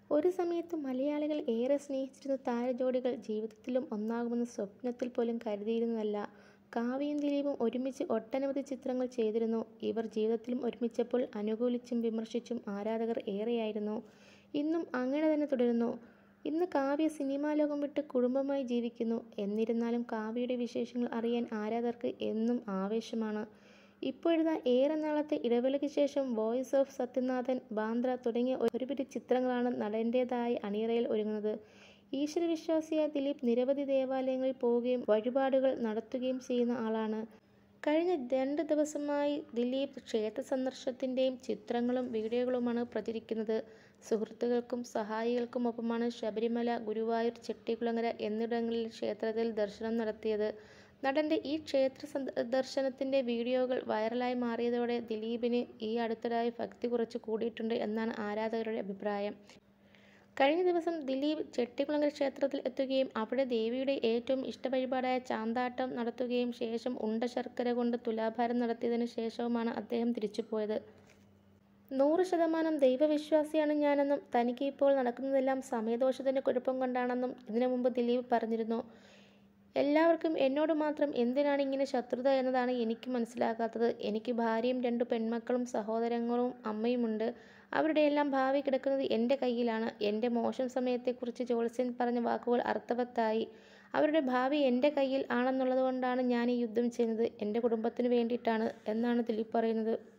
ഒരു സമയത്ത് മലയാളികൾ ഏറെ സ്നേഹിച്ചിരുന്ന താരജോഡികൾ ജീവിതത്തിലും ഒന്നാകുമെന്ന് സ്വപ്നത്തിൽ പോലും കരുതിയിരുന്നതല്ല. കാവ്യയും ദിലീപും ഒരുമിച്ച് ഒട്ടനവധി ചിത്രങ്ങൾ ചെയ്തിരുന്നു. ഇവർ ജീവിതത്തിലും ഒരുമിച്ചപ്പോൾ അനുകൂലിച്ചും വിമർശിച്ചും ആരാധകർ ഏറെയായിരുന്നു. ഇന്നും അങ്ങനെ തന്നെ തുടരുന്നു. ഇന്ന് കാവ്യ സിനിമാലോകം വിട്ട് കുടുംബമായി ജീവിക്കുന്നു. എന്നിരുന്നാലും കാവ്യയുടെ വിശേഷങ്ങൾ അറിയാൻ ആരാധകർക്ക് എന്നും ആവേശമാണ്. ഇപ്പോഴിതാ ഏറെ നാളത്തെ ഇടവേളയ്ക്ക് ശേഷം വോയിസ് ഓഫ് സത്യനാഥൻ, ബാന്ദ്ര തുടങ്ങിയ ഒരുപിടി ചിത്രങ്ങളാണ് നടന്റേതായി അണിയറയിൽ ഒരുങ്ങുന്നത്. ഈശ്വരവിശ്വാസിയായ ദിലീപ് നിരവധി ദേവാലയങ്ങളിൽ പോവുകയും വഴിപാടുകൾ നടത്തുകയും ചെയ്യുന്ന ആളാണ്. കഴിഞ്ഞ രണ്ട് ദിവസമായി ദിലീപ് ക്ഷേത്രസന്ദർശനത്തിന്റെ ചിത്രങ്ങളും വീഡിയോകളുമാണ് പ്രചരിക്കുന്നത്. സുഹൃത്തുക്കൾക്കും സഹായികൾക്കുമൊപ്പമാണ് ശബരിമല, ഗുരുവായൂർ, ചെട്ടികുളങ്ങര എന്നിവിടങ്ങളിലെ ക്ഷേത്രത്തിൽ ദർശനം നടത്തിയത്. നടന്റെ ഈ ക്ഷേത്രദർശനത്തിന്റെ വീഡിയോകൾ വൈറലായി മാറിയതോടെ ദിലീപിന് ഈ അടുത്തിടെയായി ഭക്തി കുറച്ച് കൂടിയിട്ടുണ്ട് എന്നാണ് ആരാധകരുടെ അഭിപ്രായം. കഴിഞ്ഞ ദിവസം ദിലീപ് ചെട്ടികുളങ്ങര ക്ഷേത്രത്തിൽ എത്തുകയും അവിടെ ദേവിയുടെ ഏറ്റവും ഇഷ്ടവഴിപാടായ ചാന്താട്ടം നടത്തുകയും ശേഷം ഉണ്ട ശർക്കര കൊണ്ട് തുലാഭാരം നടത്തിയതിനു ശേഷവുമാണ് അദ്ദേഹം തിരിച്ചുപോയത്. നൂറ് ശതമാനം ദൈവവിശ്വാസിയാണ് ഞാനെന്നും തനിക്ക് ഇപ്പോൾ നടക്കുന്നതെല്ലാം സമയദോഷത്തിന്റെ കുഴപ്പം കൊണ്ടാണെന്നും ഇതിനു മുമ്പ് ദിലീപ് പറഞ്ഞിരുന്നു. എല്ലാവർക്കും എന്നോട് മാത്രം എന്തിനാണ് ഇങ്ങനെ ശത്രുത എന്നതാണ് എനിക്ക് മനസ്സിലാകാത്തത്. എനിക്ക് ഭാര്യയും രണ്ടു പെൺമക്കളും സഹോദരങ്ങളും അമ്മയുമുണ്ട്. അവരുടെയെല്ലാം ഭാവി കിടക്കുന്നത് എന്റെ കയ്യിലാണ്. എന്റെ മോശം സമയത്തെക്കുറിച്ച് ജ്യോത്സ്യൻ പറഞ്ഞ വാക്കുകൾ അർത്ഥവത്തായി. അവരുടെ ഭാവി എന്റെ കയ്യിൽ ആണെന്നുള്ളതുകൊണ്ടാണ് ഞാനീ യുദ്ധം ചെയ്യുന്നത്. എന്റെ കുടുംബത്തിനു വേണ്ടിയിട്ടാണ് എന്നാണ് ദിലീപ് പറയുന്നത്.